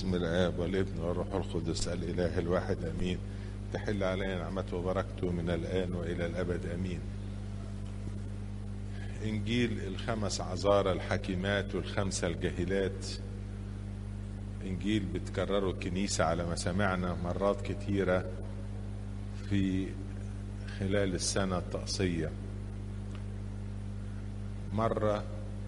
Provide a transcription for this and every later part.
باسم الآب والابن والروح القدس الإله الواحد أمين تحل علينا نعمته وبركته من الآن وإلى الأبد أمين إنجيل الخمس عذارى الحكيمات والخمسة الجاهلات إنجيل بتكرره الكنيسة على ما سمعنا مرات كتيرة في خلال السنة الطقسية مرة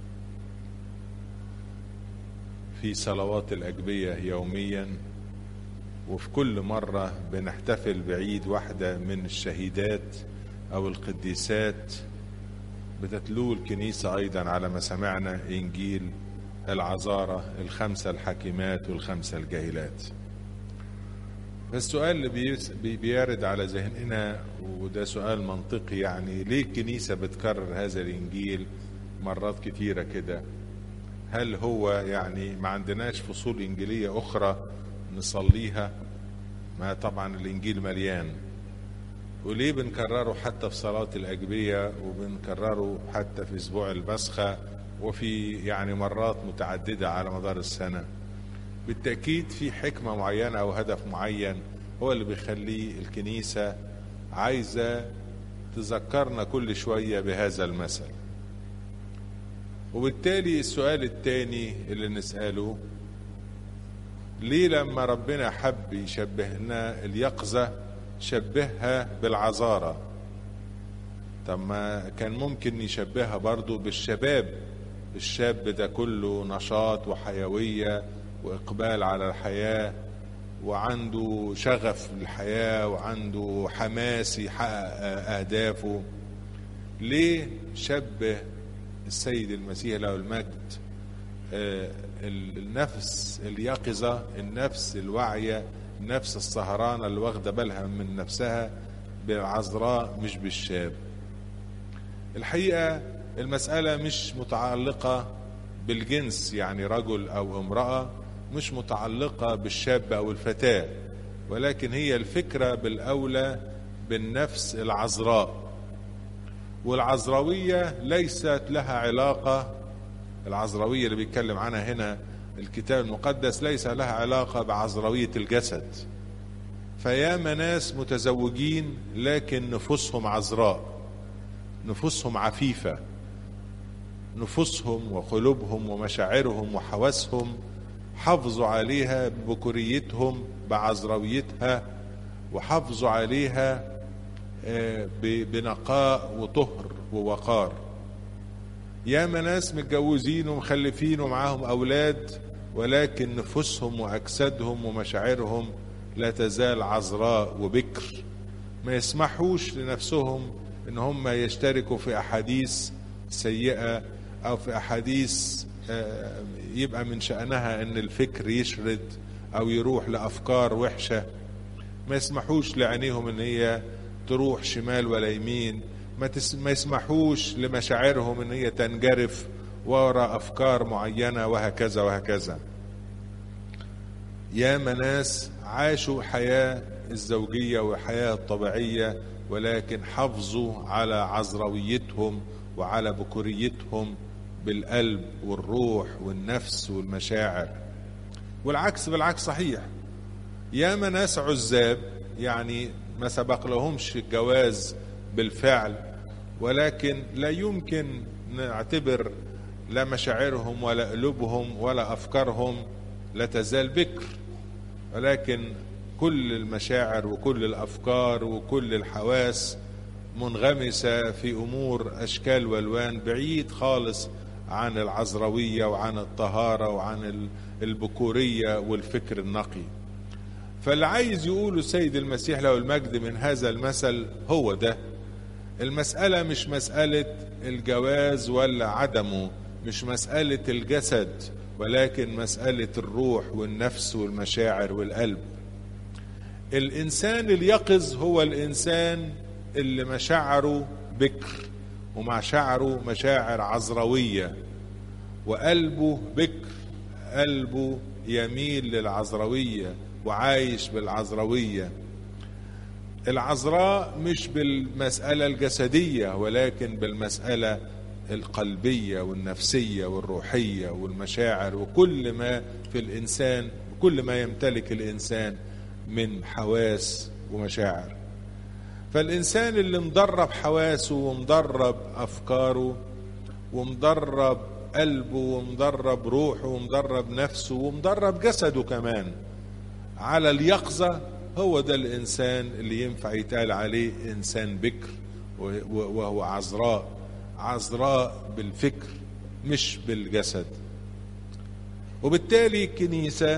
في صلوات الأجبية يوميا وفي كل مرة بنحتفل بعيد واحدة من الشهيدات أو القديسات بتتلو الكنيسة أيضا على ما سمعنا إنجيل العذارة الخمسة الحكيمات والخمسة الجاهلات السؤال اللي بيرد على ذهننا وده سؤال منطقي يعني ليه الكنيسة بتكرر هذا الإنجيل مرات كتيرة كده هل هو يعني ما عندناش فصول إنجيلية أخرى نصليها ما طبعا الإنجيل مليان وليه بنكرره حتى في صلاة الأجبية وبنكرره حتى في أسبوع البسخة وفي يعني مرات متعددة على مدار السنة بالتأكيد في حكمة معينة أو هدف معين هو اللي بيخليه الكنيسة عايزة تذكرنا كل شوية بهذا المثل وبالتالي السؤال الثاني اللي نسأله ليه لما ربنا حب يشبهنا اليقظة شبهها بالعذارة طب ما كان ممكن يشبهها برضو بالشباب الشاب ده كله نشاط وحيوية وإقبال على الحياة وعنده شغف للحياة وعنده حماس يحقق أهدافه ليه شبه السيد المسيح له المجد النفس اليقظة النفس الواعية النفس السهرانة اللي واخدة بالها من نفسها بالعذراء مش بالشاب الحقيقة المسألة مش متعلقة بالجنس يعني رجل أو امرأة مش متعلقة بالشاب أو الفتاة ولكن هي الفكرة بالأولى بالنفس العذراء والعذراوية ليست لها علاقة العذراوية اللي بيتكلم عنها هنا الكتاب المقدس ليس لها علاقة بعذراوية الجسد فياما ناس متزوجين لكن نفوسهم عذراء نفوسهم عفيفة نفوسهم وقلوبهم ومشاعرهم وحواسهم حافظوا عليها ببكوريتهم بعذراويتها وحافظوا عليها بنقاء وطهر ووقار ياما ناس متجوزين ومخلفين ومعاهم أولاد ولكن نفوسهم وأجسادهم ومشاعرهم لا تزال عذراء وبكر ما يسمحوش لنفسهم ان هم يشتركوا في احاديث سيئه او في احاديث يبقى من شانها ان الفكر يشرد او يروح لافكار وحشه ما يسمحوش لعينيهم ان هي تروح شمال ولا يمين ما, تس ما يسمحوش لمشاعرهم ان هي تنجرف وراء افكار معينه وهكذا وهكذا ياما ناس عاشوا حياه الزوجيه والحياه الطبيعيه ولكن حافظوا على عذراويتهم وعلى بكوريتهم بالقلب والروح والنفس والمشاعر والعكس بالعكس صحيح ياما ناس عزاب يعني ما سبق لهمش الجواز بالفعل ولكن لا يمكن نعتبر لا مشاعرهم ولا قلوبهم ولا افكارهم لا تزال بكر ولكن كل المشاعر وكل الافكار وكل الحواس منغمسه في امور اشكال والوان بعيد خالص عن العذراويه وعن الطهاره وعن البكوريه والفكر النقي فاللي عايز يقوله السيد المسيح له المجد من هذا المثل هو ده المسألة مش مسألة الجواز ولا عدمه مش مسألة الجسد ولكن مسألة الروح والنفس والمشاعر والقلب الإنسان اليقظ هو الإنسان اللي مشاعره بكر ومشاعره مشاعر عذراوية وقلبه بكر قلبه يميل للعذراوية وعايش بالعذراوية العذراء مش بالمسألة الجسدية ولكن بالمسألة القلبية والنفسية والروحية والمشاعر وكل ما في الإنسان كل ما يمتلك الإنسان من حواس ومشاعر فالإنسان اللي مدرب حواسه ومدرب أفكاره ومدرب قلبه ومدرب روحه ومدرب نفسه ومدرب جسده كمان على اليقظة هو ده الإنسان اللي ينفع يتقال عليه إنسان بكر وهو عذراء عذراء بالفكر مش بالجسد وبالتالي الكنيسة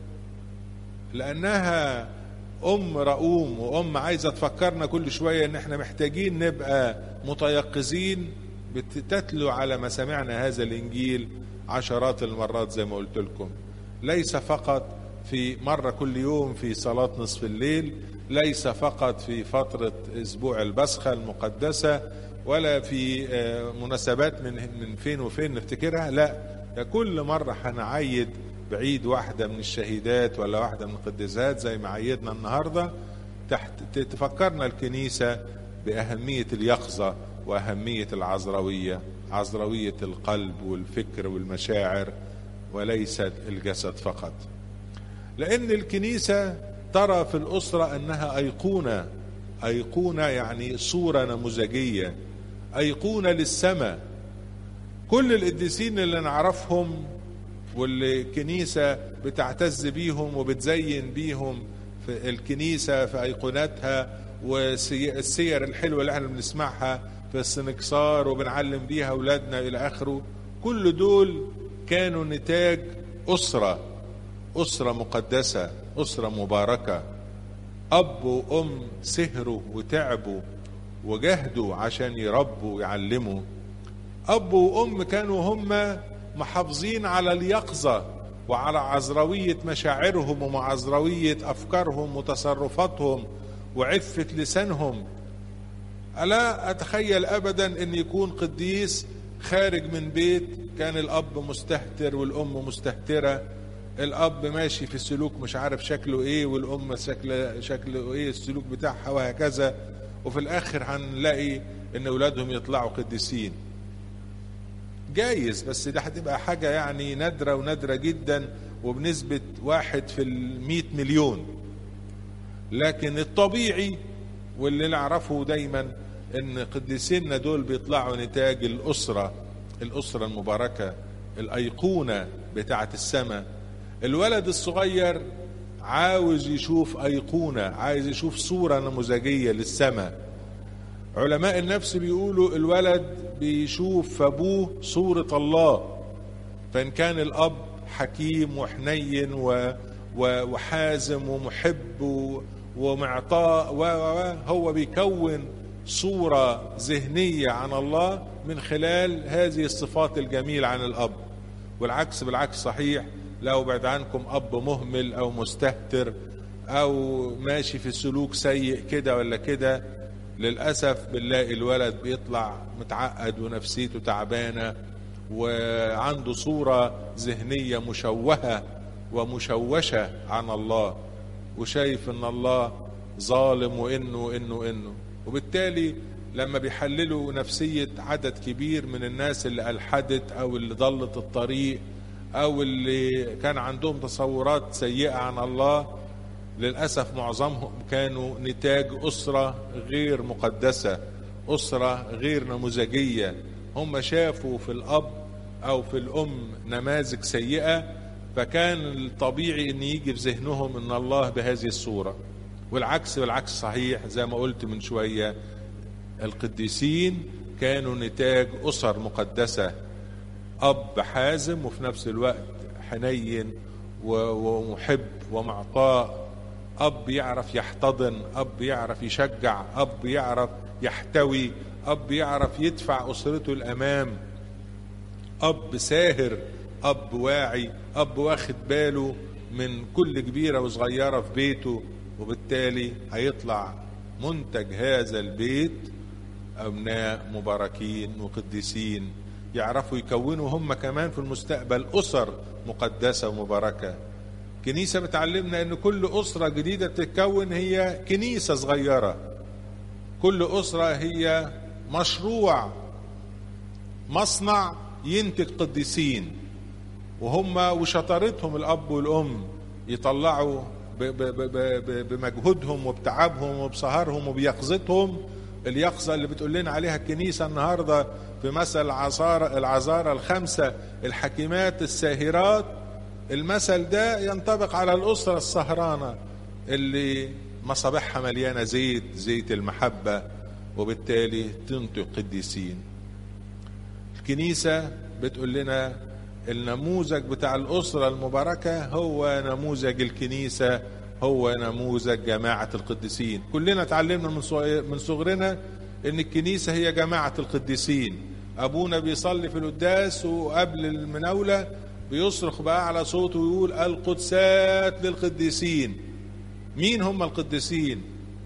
لأنها أم رؤوم وأم عايزة تفكرنا كل شوية إن إحنا محتاجين نبقى متيقظين بتتلو على مسامعنا هذا الإنجيل عشرات المرات زي ما قلت لكم ليس فقط في مرة كل يوم في صلاة نصف الليل ليس فقط في فترة أسبوع البسخة المقدسة ولا في مناسبات من من فين وفين نفتكرها لا ده كل مرة هنعيد بعيد واحدة من الشهيدات ولا واحدة من القديسات زي ما عيدنا النهاردة تحت تفكرنا الكنيسة بأهمية اليقظة وأهمية العذراوية عذراوية القلب والفكر والمشاعر وليست الجسد فقط لأن الكنيسة ترى في الأسرة أنها أيقونة أيقونة يعني صورة نموذجية أيقونة للسماء كل القديسين اللي نعرفهم واللي الكنيسة بتعتز بيهم وبتزين بيهم في الكنيسة في أيقوناتها والسير الحلوة اللي احنا بنسمعها في السنكسار وبنعلم بيها أولادنا إلى آخره كل دول كانوا نتاج أسرة أسرة مقدسة أسرة مباركة أب وأم سهروا وتعبوا وجهدوا عشان يربوا ويعلموا أب وأم كانوا هم محافظين على اليقظة وعلى عذروية مشاعرهم ومعذروية أفكارهم وتصرفاتهم وعفة لسانهم ألا أتخيل أبدا أن يكون قديس خارج من بيت كان الأب مستهتر والأم مستهترة الأب ماشي في السلوك مش عارف شكله إيه والأم شكله شكله إيه السلوك بتاعها وهكذا وفي الآخر هنلاقي إن أولادهم يطلعوا قديسين جايز بس ده هتبقى حاجة يعني نادرة ونادرة جدا وبنسبة واحد في المئة مليون لكن الطبيعي واللي نعرفه دايما ان قديسينا دول بيطلعوا نتاج الأسرة الأسرة المباركة الأيقونة بتاعة السماء الولد الصغير عاوز يشوف أيقونة عايز يشوف صورة نموذجية للسماء علماء النفس بيقولوا الولد بيشوف في أبوه صورة الله فإن كان الأب حكيم وحنين و وحازم ومحب ومعطاء و هو بيكون صورة ذهنية عن الله من خلال هذه الصفات الجميلة عن الأب والعكس بالعكس صحيح لو بعد عنكم أب مهمل أو مستهتر أو ماشي في سلوك سيء كده ولا كده للأسف بنلاقي الولد بيطلع متعقد ونفسيته تعبانة وعنده صورة ذهنية مشوهة ومشوشة عن الله وشايف ان الله ظالم وانه انه انه وبالتالي لما بيحللوا نفسية عدد كبير من الناس اللي ألحدت أو اللي ضلت الطريق أو اللي كان عندهم تصورات سيئة عن الله للأسف معظمهم كانوا نتاج أسرة غير مقدسة أسرة غير نموذجية هم شافوا في الأب أو في الأم نماذج سيئة فكان الطبيعي أن يجي في ذهنهم أن الله بهذه الصورة والعكس والعكس صحيح زي ما قلت من شوية القديسين كانوا نتاج أسر مقدسة أب حازم وفي نفس الوقت حنين ومحب ومعطاء أب يعرف يحتضن أب يعرف يشجع أب يعرف يحتوي أب يعرف يدفع أسرته الأمام أب ساهر أب واعي أب واخد باله من كل كبيرة وصغيرة في بيته وبالتالي هيطلع منتج هذا البيت أبناء مباركين وقديسين يعرفوا يكونوا هم كمان في المستقبل أسر مقدسة ومباركة كنيسة بتعلمنا أن كل أسرة جديدة بتتكون هي كنيسة صغيرة كل أسرة هي مشروع مصنع ينتج قديسين وهم وشطارتهم الأب والأم يطلعوا ب- ب- ب- ب- بمجهودهم وبتعبهم وبسهرهم وبيقظتهم اليقظة اللي بتقول لنا عليها الكنيسة النهاردة في مثل العذارى العذارى الخمسة الحكيمات الساهرات المثل ده ينطبق على الأسرة السهرانة اللي مصابيحها مليانة زيت زيت المحبة وبالتالي تنتج قديسين الكنيسة بتقول لنا النموذج بتاع الأسرة المباركة هو نموذج الكنيسة هو نموذج جماعة القديسين كلنا اتعلمنا من صغ- من صغرنا ان الكنيسة هي جماعة القديسين ابونا بيصلي في القداس وقبل المناولة بيصرخ بأعلى صوته ويقول القدسات للقديسين مين هم القديسين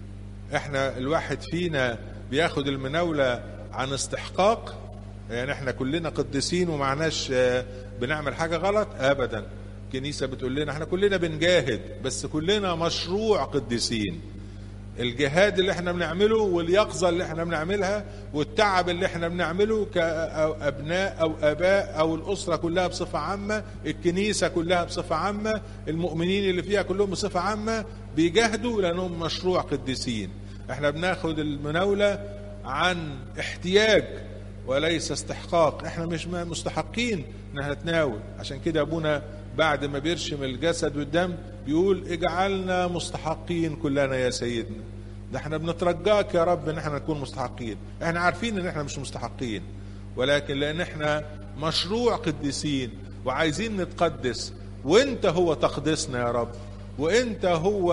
احنا الواحد فينا بياخد المناولة عن استحقاق يعني احنا كلنا قديسين ومعناش آه، بنعمل حاجة غلط ابدا الكنيسة بتقول لنا احنا كلنا بنجاهد بس كلنا مشروع قديسين الجهاد اللي احنا بنعمله واليقظة اللي احنا بنعملها والتعب اللي احنا بنعمله كأبناء أو آباء أو الأسرة كلها بصفة عامة الكنيسة كلها بصفة عامة المؤمنين اللي فيها كلهم بصفة عامة بيجاهدوا لأنهم مشروع قديسين احنا بناخد المناولة عن احتياج وليس استحقاق احنا مش مستحقين ان نتناول عشان كده ابونا بعد ما بيرشم الجسد والدم بيقول اجعلنا مستحقين كلنا يا سيدنا ده احنا بنترجاك يا رب ان احنا نكون مستحقين احنا عارفين ان احنا مش مستحقين ولكن لان احنا مشروع قديسين وعايزين نتقدس وانت هو تقدسنا يا رب وانت هو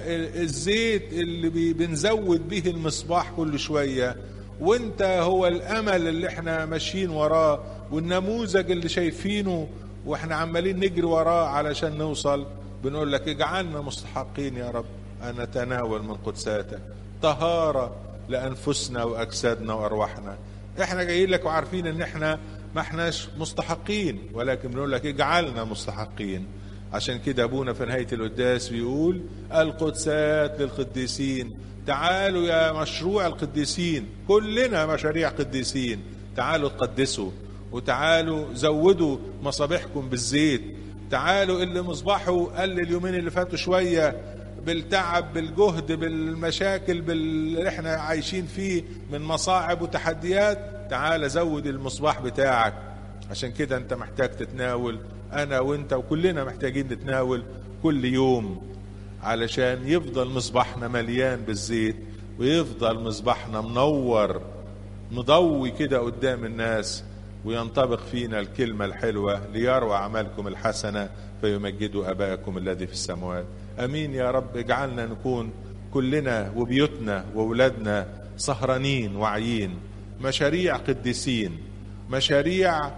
الزيت اللي بي- بنزود به المصباح كل شويه وانت هو الامل اللي احنا ماشيين وراه والنموذج اللي شايفينه واحنا عمالين نجري وراه علشان نوصل بنقول لك اجعلنا مستحقين يا رب ان نتناول من قدساتك طهاره لانفسنا واجسادنا وارواحنا احنا جايين لك وعارفين ان احنا ما احناش مستحقين ولكن بنقول لك اجعلنا مستحقين عشان كده ابونا في نهايه القداس بيقول القدسات للقديسين تعالوا يا مشروع القديسين كلنا مشاريع قديسين تعالوا تقدسوا وتعالوا زودوا مصابيحكم بالزيت تعالوا اللي مصباحه قل اليومين اللي فاتوا شويه بالتعب بالجهد بالمشاكل باللي احنا عايشين فيه من مصاعب وتحديات تعال زود المصباح بتاعك عشان كده انت محتاج تتناول انا وانت وكلنا محتاجين نتناول كل يوم علشان يفضل مصباحنا مليان بالزيت ويفضل مصباحنا منور مضوي كده قدام الناس وينطبق فينا الكلمة الحلوة ليروى أعمالكم الحسنة فيمجدوا أباءكم الذي في السماوات أمين يا رب اجعلنا نكون كلنا وبيوتنا وولادنا سهرانين واعيين مشاريع قديسين مشاريع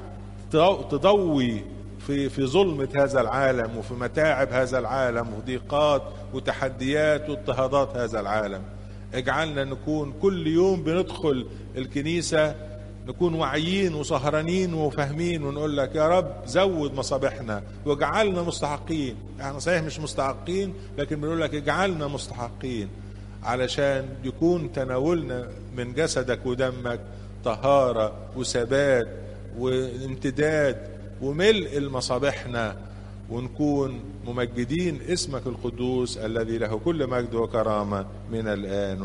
تضوي في في ظلمة هذا العالم وفي متاعب هذا العالم وضيقات وتحديات واضطهادات هذا العالم اجعلنا نكون كل يوم بندخل الكنيسة نكون واعيين وسهرانين وفاهمين ونقول لك يا رب زود مصابيحنا واجعلنا مستحقين احنا صحيح مش مستحقين لكن بنقول لك اجعلنا مستحقين علشان يكون تناولنا من جسدك ودمك طهارة وثبات وامتداد وملء المصابيحنا ونكون ممجدين اسمك القدوس الذي له كل مجد وكرامة من الآن